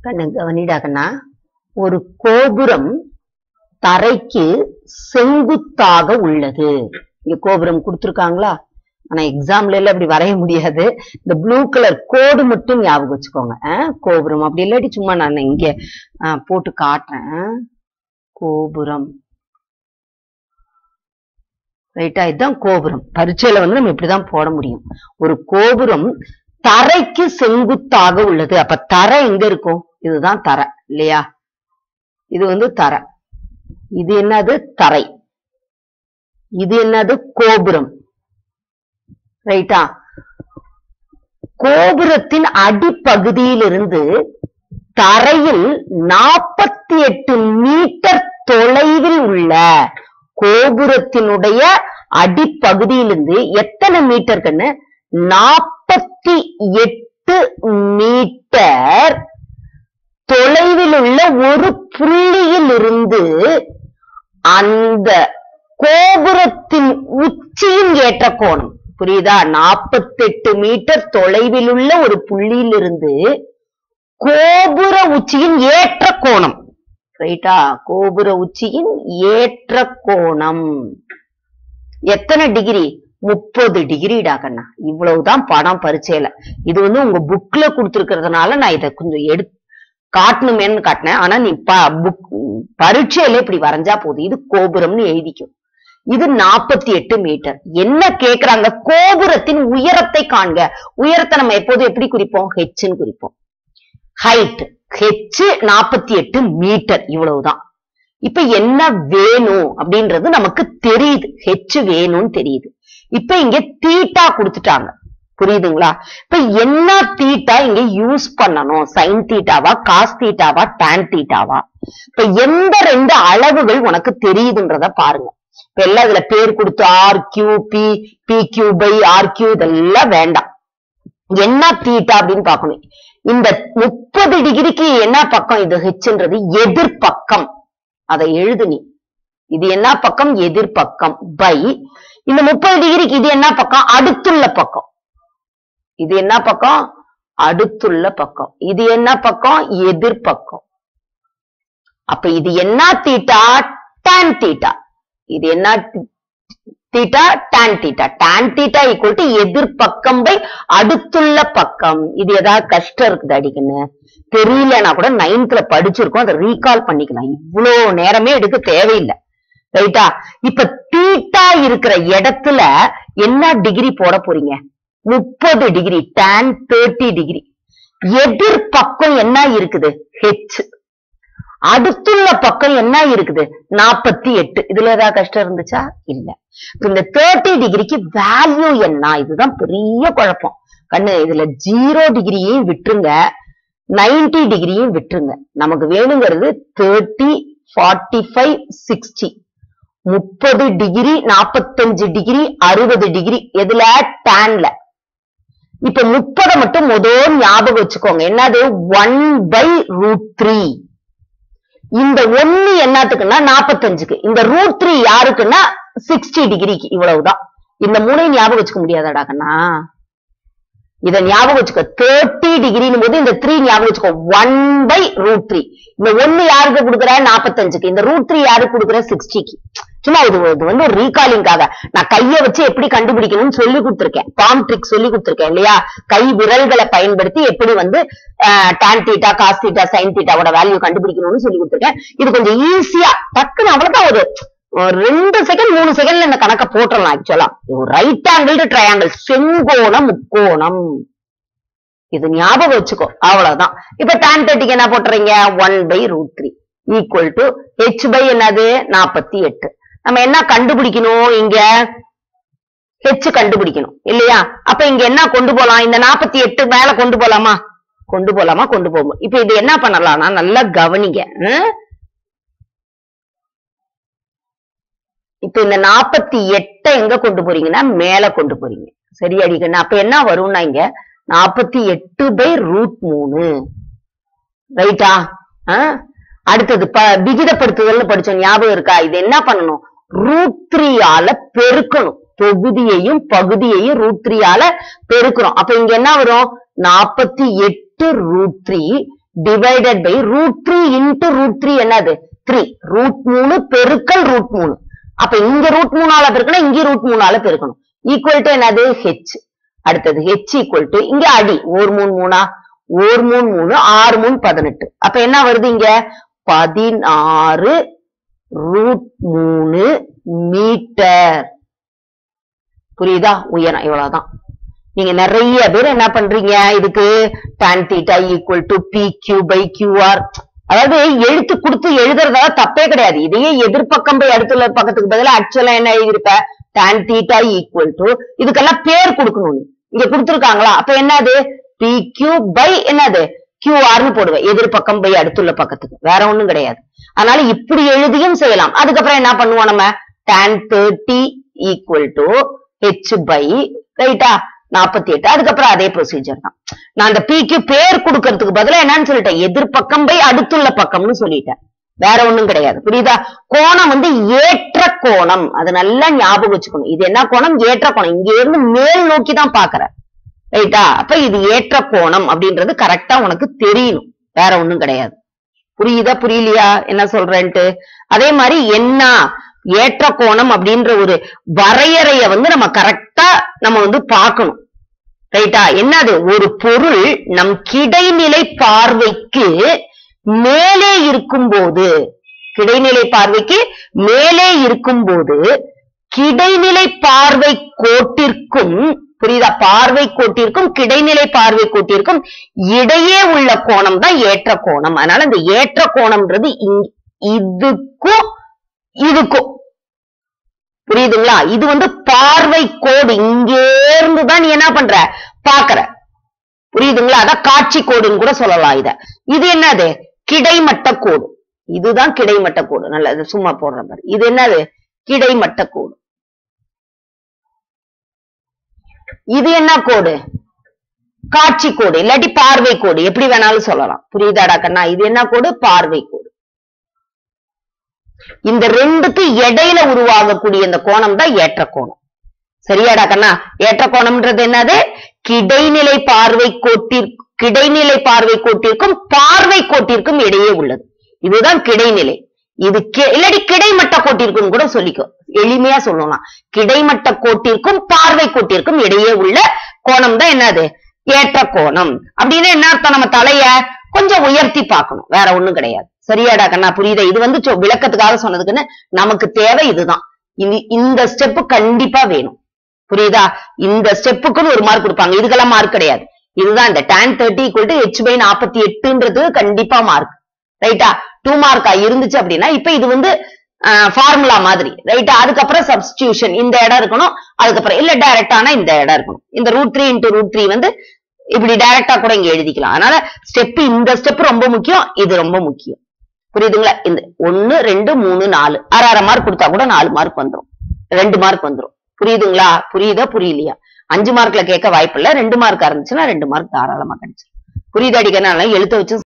கண்ணு கவனிடா கண்ணா ஒரு கோபுரம் தரைக்கு செங்குத்தாக உள்ளது இங்க கோபுரம் கொடுத்திருக்காங்களா ஆனா எக்ஸாம்ல எல்லாம் அப்படி வரைய முடியாது இந்த ப்ளூ கலர் கோடு மட்டும் ஞாபகம் வச்சுக்கோங்க ஆ, கோபுரம் அப்படி இல்லாட்டி சும்மா நான் இங்க ஆ, போட்டு காட்டுறேன் ஆ. கோபுரம் ரைட்டா இதுதான் கோபுரம் பரீட்சையில வந்து நம்ம இப்படிதான் போட முடியும் ஒரு கோபுரம் தரைக்கு செங்குத்தாக உள்ளது அப்ப தரை எங்க இருக்கும் இதுதான் தரை இல்லையா இது வந்து தரை இது என்னது தரை இது என்னது கோபுரம் ரைட்டா கோபுரத்தின் அடிப்பகுதியிலிருந்து தரையில் நாற்பத்தி எட்டு மீட்டர் தொலைவில் உள்ள கோபுரத்தினுடைய அடிப்பகுதியிலிருந்து எத்தனை மீட்டர் கண்ணு நாற்பத்தி எட்டு மீட்டர் தொலைவில் உள்ள ஒரு புள்ளியில் இருந்து அந்த கோபுரத்தின் உச்சியின் ஏற்ற கோணம் புரியுதா நாற்பத்தெட்டு மீட்டர் தொலைவில் உள்ள ஒரு புள்ளியிலிருந்து கோபுர உச்சியின் ஏற்ற கோணம் ரைட்டா கோபுர உச்சியின் ஏற்ற கோணம் எத்தனை டிகிரி முப்பது டிகிரிடா கண்ணா இவ்வளவுதான் படம் பரீட்சையில இது வந்து உங்க புக்ல கொடுத்திருக்கிறதுனால நான் இதை கொஞ்சம் எடு காட்டணுமேன்னு காட்டினேன் ஆனா நீ ப புக் பரீட்சையில இப்படி வரைஞ்சா போதும் இது கோபுரம்னு எழுதிக்கும் இது நாற்பத்தி எட்டு மீட்டர் என்ன கேக்குறாங்க கோபுரத்தின் உயரத்தை காண்க உயரத்தை நம்ம எப்போதும் எப்படி குறிப்போம் ஹெச்ன்னு குறிப்போம் ஹைட் ஹெச் நாற்பத்தி எட்டு மீட்டர் இவ்வளவுதான் இப்ப என்ன வேணும் அப்படின்றது நமக்கு தெரியுது ஹெச் வேணும்னு தெரியுது இப்ப இங்க தீட்டா கொடுத்துட்டாங்க புரியுதுங்களா இப்ப என்ன தீட்டா இங்க யூஸ் பண்ணணும் சைன் தீட்டாவா காஸ் தீட்டாவா டான் தீட்டாவா இப்ப எந்த ரெண்டு அளவுகள் உனக்கு தெரியுதுன்றத பாருங்க இப்ப எல்லாம் இதுல பேர் கொடுத்து R Q P P Q by R Q இதெல்லாம் வேண்டாம் என்ன தீட்டா அப்படின்னு பார்க்கணும் இந்த முப்பது டிகிரிக்கு என்ன பக்கம் இது ஹெச்ன்றது எதிர்பக்கம் அதை எழுது நீ இது என்ன பக்கம் எதிர்பக்கம் பை இந்த முப்பது டிகிரிக்கு இது என்ன பக்கம் அடுத்துள்ள பக்கம் இது என்ன பக்கம் அடுத்துள்ள பக்கம் இது என்ன பக்கம் எதிர்பக்கம் அப்ப இது என்ன தீட்டா tan தீட்டா இது என்ன theta tan theta tan theta equal to எதிர்பக்கம் பை அடுத்துள்ள பக்கம் இது ஏதாவது கஷ்டம் இருக்குது அடிக்குன்னு தெரியலனா கூட நைன்த்ல படிச்சிருக்கோம் அதை ரீகால் பண்ணிக்கலாம் இவ்வளவு நேரமே எடுக்க தேவையில்லை ரைட்டா இப்ப தீட்டா இருக்கிற இடத்துல என்ன டிகிரி போட போறீங்க முப்பது டிகிரி tan தேர்ட்டி டிகிரி எதிர்பக்கம் என்ன இருக்குது ஹெச் அடுத்துள்ள பக்கம் என்ன இருக்குது நாற்பத்தி எட்டு இதுல ஏதாவது கஷ்டம் இருந்துச்சா இல்ல இப்ப இந்த தேர்ட்டி டிகிரிக்கு வேல்யூ என்ன இதுதான் பெரிய குழப்பம் கண்ணு இதுல ஜீரோ டிகிரியையும் விட்டுருங்க 90 டிகிரியும் விட்டுருங்க நமக்கு வேணுங்கிறது தேர்ட்டி ஃபார்ட்டி ஃபைவ் சிக்ஸ்டி முப்பது டிகிரி நாற்பத்தஞ்சு டிகிரி அறுபது டிகிரி எதுல டேன்ல இப்ப முப்பதை மட்டும் முதல் ஞாபகம் வச்சுக்கோங்க என்னது ஒன் பை ரூட் த்ரீ இந்த ஒண்ணு என்னத்துக்குன்னா நாற்பத்தஞ்சுக்கு இந்த ரூட் த்ரீ யாருக்குன்னா சிக்ஸ்டி டிகிரிக்கு இவ்வளவுதான் இந்த மூணையும் ஞாபகம் வச்சுக்க முடியாதாடா கண்ணா இத ஞாபகம் வச்சுக்கோ தேர்ட்டி டிகிரின்னு போது இந்த த்ரீ ஞாபகம் வச்சுக்கோ ஒன் பை ரூட் த்ரீ இந்த ஒண்ணு யாருக்கு கொடுக்குற நாற்பத்தஞ்சுக்கு இந்த ரூட் த்ரீ யாருக்கு கொடுக்குற சிக்ஸ்டிக்கு சும்மா இது இது வந்து ஒரு ரீகாலிங்காக நான் கையை வச்சு எப்படி கண்டுபிடிக்கணும்னு சொல்லி கொடுத்திருக்கேன் பாம் ட்ரிக் சொல்லி கொடுத்திருக்கேன் இல்லையா கை விரல்களை பயன்படுத்தி எப்படி வந்து tan theta cos theta sine தீட்டாவோட வேல்யூ கண்டுபிடிக்கணும்னு சொல்லி கொடுத்திருக்கேன் இது கொஞ்சம் ஈஸியா டக்குன்னு அவ்வளவுதான் ஒரு ஒரு ரெண்டு செகண்ட் மூணு செகண்ட்ல இந்த கணக்க போட்டுடலாம் ஆக்சுவலா ஒரு ரைட் ஆங்கிள் ட்ரையாங்கிள் செங்கோணம் முக்கோணம் இது ஞாபகம் வச்சுக்கோ அவ்வளவுதான் இப்ப tan தேர்ட்டிக்கு என்ன போட்டுறீங்க one by root three equal to H by என்னது நாற்பத்தி எட்டு நம்ம என்ன கண்டுபிடிக்கணும் இங்க ஹெச் கண்டுபிடிக்கணும் இல்லையா அப்ப இங்க என்ன கொண்டு போலாம் இந்த நாற்பத்தி எட்டு மேல கொண்டு போலாமா கொண்டு போலாமா கொண்டு போவோம் இப்ப இது என்ன பண்ணலாம்னா நல்லா கவனிங்க ம்? இப்ப இந்த நாற்பத்தி எட்டை எங்க கொண்டு போறீங்கன்னா மேல கொண்டு போறீங்க சரி அடிக்கணும் அப்ப என்ன வரும்னா இங்க நாற்பத்தி எட்டு பை ரூட் மூணு ரைட்டா அடுத்தது ப விகிதப்படுத்துதல்னு படிச்சோம் ஞாபகம் இருக்கா இது என்ன பண்ணணும் ரூட் த்ரீயால பெருக்கணும் தொகுதியையும் பகுதியையும் ரூட் த்ரீயால பெருக்கிறோம் அப்ப இங்க என்ன வரும் நாற்பத்தி எட்டு root three divided by root three into root three என்னது த்ரீ ரூட் மூணு பெருக்கல் ரூட் மூணு அப்ப இங்க ரூட் மூணால பெருக்கணும் இங்க ரூட் மூணால பெருக்கணும் ஈக்குவல் டு என்னது ஹெச் அடுத்தது ஹெச் ஈக்குவல் டு இங்க அடி ஒரு மூணு மூணா ஒரு மூணு மூணு ஆறு மூணு பதினெட்டு அப்ப என்ன வருது இங்க பதினாறு ரூட் மூணு மீட்டர் புரியுதா உயரம் இவ்வளவுதான் நீங்க நிறைய பேர் என்ன பண்றீங்க இதுக்கு tan theta equal to P Q by Q R அதாவது எழுத்து கொடுத்து எழுதுறதால தப்பே கிடையாது இதையே எதிர்பக்கம் போய் அடுத்துள்ள பக்கத்துக்கு பதிலா ஆக்சுவலா என்ன எழுதியிருப்ப tan theta ஈக்குவல் டு இதுக்கெல்லாம் பேர் கொடுக்கணும் நீ இங்க கொடுத்துருக்காங்களா அப்ப என்னது பி கியூ பை என்னது கியூஆர்னு போடுவேன் எதிர்பக்கம் பை அடுத்துள்ள பக்கத்துக்கு வேற ஒண்ணும் கிடையாது அதனால இப்படி எழுதியும் செய்யலாம் அதுக்கப்புறம் என்ன பண்ணுவோம் நம்ம tan thirty equal to H by ரைட்டா நாற்பத்தி எட்டு அதுக்கப்புறம் அதே ப்ரொசீஜர் தான் நான் அந்த பிக்கு பேர் கொடுக்கறதுக்கு பதிலா என்னன்னு சொல்லிட்டேன் எதிர்பக்கம் பை அடுத்துள்ள பக்கம்னு சொல்லிட்டேன் வேற ஒண்ணும் கிடையாது புரியுதா கோணம் வந்து ஏற்ற கோணம் அது நல்லா ஞாபகம் வச்சுக்கணும் இது என்ன கோணம் ஏற்ற கோணம் இங்க இருந்து மேல் நோக்கி தான் பாக்குற ரைட்டா அப்ப இது ஏற்ற கோணம் அப்படின்றது கரெக்டா உனக்கு தெரியணும் வேற ஒண்ணும் கிடையாது புரியுதா புரியலையா என்ன சொல்றேன்ட்டு அதே மாதிரி என்ன ஏற்ற கோணம் அப்படின்ற ஒரு வரையறைய வந்து நம்ம கரெக்டா நம்ம வந்து பார்க்கணும் ரைட்டா என்னது ஒரு பொருள் நம் கிடைநிலை பார்வைக்கு மேலே இருக்கும்போது கிடைநிலை பார்வைக்கு மேலே இருக்கும்போது கிடைநிலை பார்வை கோட்டிற்கும் புரியுதா பார்வை கோட்டிற்கும் கிடைநிலை பார்வை கோட்டிற்கும் இடையே உள்ள கோணம் தான் ஏற்ற கோணம் அதனால இந்த ஏற்ற கோணம்ன்றது இங்- இதுக்கும் இதுக்கும் புரியுதுங்களா இது வந்து பார்வை கோடு இங்கே இருந்து தான் நீ என்ன பண்ற பாக்குற புரியுதுங்களா அதான் காட்சி கோடுன்னு கூட சொல்லலாம் இத இது என்னது கிடைமட்ட கோடு இதுதான் கிடைமட்ட கோடு நல்ல இது சும்மா போடுற மாதிரி இது என்னது கிடைமட்ட கோடு இது என்ன கோடு காட்சி கோடு இல்லாட்டி பார்வை கோடு எப்படி வேணாலும் சொல்லலாம் புரியுதாடா கண்ணா இது என்ன கோடு பார்வை கோடு இந்த ரெண்டுக்கு இடையில உருவாகக்கூடிய இந்த கோணம் தான் ஏற்ற கோணம் சரியாடா கண்ணா ஏற்ற கோணம்ன்றது என்னது கிடைநிலை பார்வை கோட்டிற்கு கிடைநிலை பார்வை கோட்டிற்கும் பார்வை கோட்டிற்கும் இடையே உள்ளது இதுதான் கிடைநிலை இது கி- இல்லாட்டி கிடைமட்ட கோட்டிற்கும் கூட சொல்லிக்கோ எளிமையா சொல்லலாம் கிடைமட்ட கோட்டிற்கும் பார்வை கோட்டிற்கும் இடையே உள்ள கோணம் தான் என்னது ஏற்ற கோணம் அப்படின்னா என்ன அர்த்தம் நம்ம தலைய கொஞ்சம் உயர்த்தி பார்க்கணும் வேற ஒண்ணும் கிடையாது சரியாடா கண்ணா புரியுதா இது வந்து சொ- விளக்கத்துக்காக சொன்னதுக்குன்னு நமக்கு தேவை இதுதான் இனி- இந்த ஸ்டெப் கண்டிப்பா வேணும் புரியுதா இந்த ஸ்டெப்புக்குன்னு ஒரு மார்க் கொடுப்பாங்க இதுக்கெல்லாம் மார்க் கிடையாது இதுதான் இந்த tan thirty equal to H by நாற்பத்தி எட்டுன்றது கண்டிப்பா மார்க் ரைட்டா டூ மார்க்கா இருந்துச்சு அப்படின்னா இப்ப இது வந்து ஃபார்முலா மாதிரி ரைட்டா அதுக்கப்புறம் சப்ஸ்டியூஷன் இந்த இடம் இருக்கணும் அதுக்கப்புறம் இல்ல டைரக்டானா இந்த இடம் இருக்கணும் இந்த root three into root three வந்து இப்படி டைரக்டா கூட இங்க எழுதிக்கலாம் அதனால ஸ்டெப் இந்த ஸ்டெப் ரொம்ப முக்கியம் இது ரொம்ப முக்கியம் புரியுதுங்களா இந்த ஒன்னு ரெண்டு மூணு நாலு அரை அரை மார்க் கொடுத்தா கூட நாலு மார்க் வந்துரும் ரெண்டு மார்க் வந்துரும் புரியுதுங்களா புரியுதா புரியலையா அஞ்சு மார்க்ல கேட்க வாய்ப்பு இல்ல ரெண்டு மார்க் இருந்துச்சுன்னா ரெண்டு மார்க் தாராளமா கிடைச்சிடும் புரியுதாடிக்கனால எழுத்த வச்சு